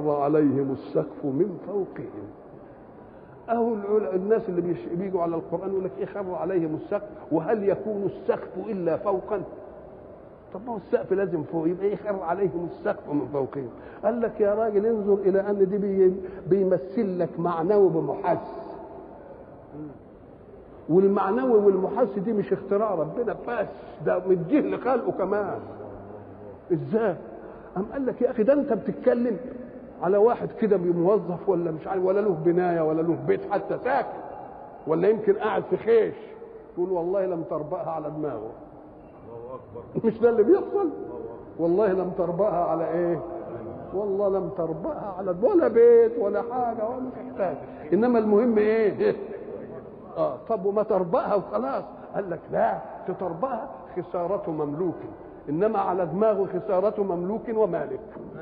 فخر عليهم السقف من فوقهم أهو العل- الناس اللي بيش- بيجوا على القرآن يقول لك إيه خر عليهم السقف وهل يكون السقف إلا فوقا طب ما هو السقف لازم فوق يبقى إيه خر عليهم السقف من فوقهم قال لك يا راجل انظر إلى أن دي بي- بيمثل لك معنوي بمحس والمعنوي والمحس دي مش اختراع ربنا بس ده مديه لخلقه كمان ازاي قام قال لك يا اخي ده انت بتتكلم على واحد كده موظف ولا مش عارف ولا له بنايه ولا له بيت حتى ساكن ولا يمكن قاعد في خيش يقول والله لم تربأها على دماغه مش ده اللي بيحصل والله لم تربأها على ايه والله لم تربأها على ولا بيت ولا حاجه ولا محتاج انما المهم ايه اه طب وما تربأها وخلاص قال لك لا تتربأها خسارة مملوك انما على دماغه خسارة مملوك ومالك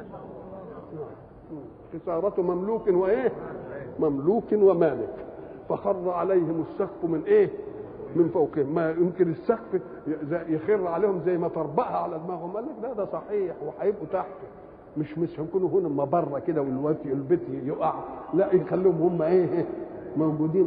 خسارة مملوك وايه مملوك ومالك فخر عليهم السقف من ايه من فوقهم ما يمكن السقف يخر عليهم زي ما تربأها على دماغهم قال لك لا ده صحيح وهيبقوا تحته مش مش هيكونوا هنا ما بره كده والوقت البيت يقع لا يخليهم هم ايه موجودين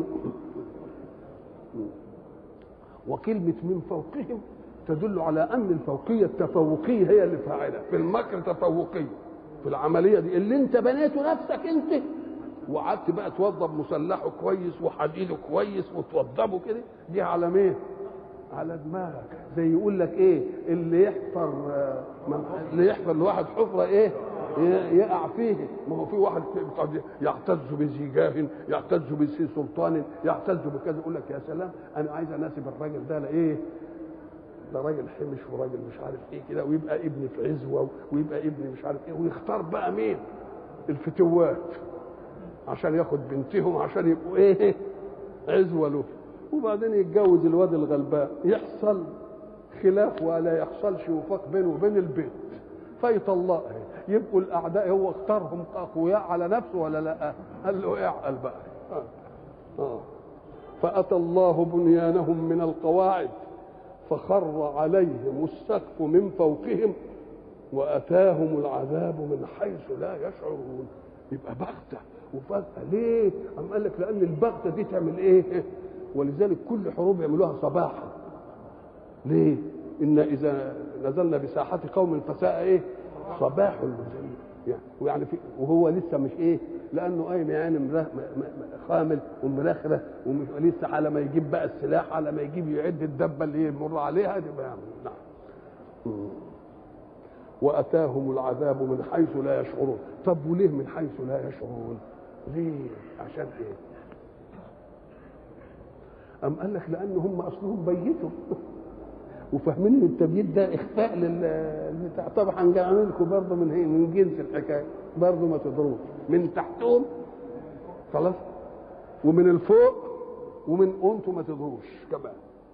وكلمة من فوقهم تدل على أن الفوقية التفوقية هي اللي فاعلة في المكر تفوقية في العملية دي اللي أنت بنيته نفسك أنت وقعدت بقى توظف مسلحه كويس وحديده كويس وتوظفه كده دي على مين؟ على دماغك زي يقول لك ايه اللي يحفر آه، من- اللي يحفر لواحد حفره ايه ي- يقع فيه ما هو في واحد قد يعتز بذي جاه يعتز بذي سلطان يعتز بكذا يقول لك يا سلام انا عايز اناسب الراجل ده لايه ده راجل حمش وراجل مش عارف ايه كده ويبقى ابن في عزوه ويبقى ابن مش عارف ايه ويختار بقى مين الفتوات عشان ياخد بنتهم عشان يبقوا ايه عزوه له وبعدين يتجوز الواد الغلبان يحصل خلاف ولا يحصلش وفاق بينه وبين البيت فيطلقها يبقوا الاعداء هو اختارهم اقوياء على نفسه ولا لا قال له اعقل بقى آه. آه. فاتى الله بنيانهم من القواعد فخر عليهم السقف من فوقهم واتاهم العذاب من حيث لا يشعرون يبقى بغته وفجاه ليه؟ أم قال لك لان البغته دي تعمل ايه؟ ولذلك كل حروب يعملوها صباحا ليه؟ ان اذا نزلنا بساحه قوم فساء ايه؟ صباح المنزلين يعني ويعني في وهو لسه مش ايه؟ لانه قايم يعني مره- م- م- خامل ومرخره ومش لسه على ما يجيب بقى السلاح على ما يجيب يعد الدبه اللي يمر عليها دي بقى نعم مم. واتاهم العذاب من حيث لا يشعرون طب وليه من حيث لا يشعرون ليه عشان ايه أم قال لك لأن هم أصلهم بيتوا وفاهمين ان التبييت ده اخفاء للبتاع طب هنعمل لكم برضه من هي من جنس الحكايه برضه ما تضروش من تحتهم خلاص ومن الفوق ومن انتم ما تضروش كمان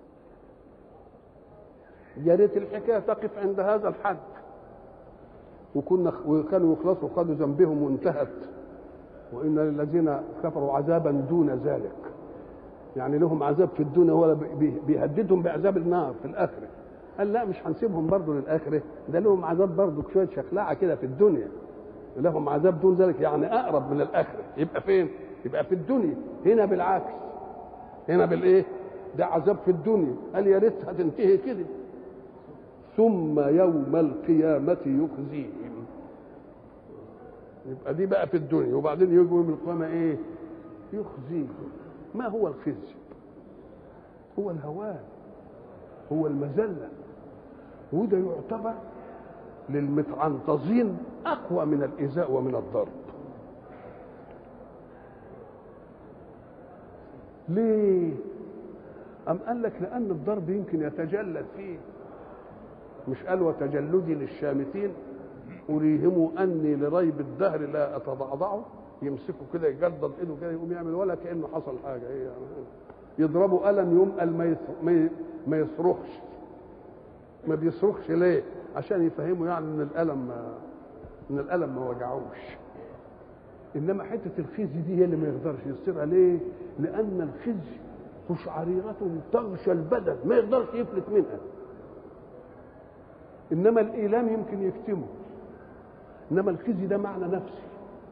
يا ريت الحكايه تقف عند هذا الحد وكنا وكانوا يخلصوا خدوا ذنبهم وانتهت وان للذين كفروا عذابا دون ذلك يعني لهم عذاب في الدنيا ولا بي- بيهددهم بعذاب النار في الاخره قال لا مش هنسيبهم برضه للاخره ده لهم عذاب برضه شويه شخلعه كده في الدنيا لهم عذاب دون ذلك يعني اقرب من الاخره يبقى فين يبقى في الدنيا هنا بالعكس هنا بالايه ده عذاب في الدنيا قال يا ريت هتنتهي كده ثم يوم القيامة يخزيهم يبقى دي بقى في الدنيا وبعدين يجوا يوم القيامة ايه يخزيهم ما هو الخزي هو الهوان هو المذلة وده يعتبر للمتعنطزين أقوى من الإيذاء ومن الضرب ليه أم قال لك لأن الضرب يمكن يتجلد فيه مش قال وتجلدي للشامتين أريهم أني لريب الدهر لا أتضعضعه يمسكه كده يجلد ايده كده يقوم يعمل ولا كأنه حصل حاجة إيه يعني يضربوا قلم يوم قال ما يص- ما ي- ما يصرخش ما بيصرخش ليه عشان يفهموا يعني ان الالم ما ان الالم ما وجعوش انما حته الخزي دي هي اللي ما يقدرش يصيرها ليه لان الخزي قشعريرة تغشى البدن ما يقدرش يفلت منها انما الايلام يمكن يكتمه انما الخزي ده معنى نفسي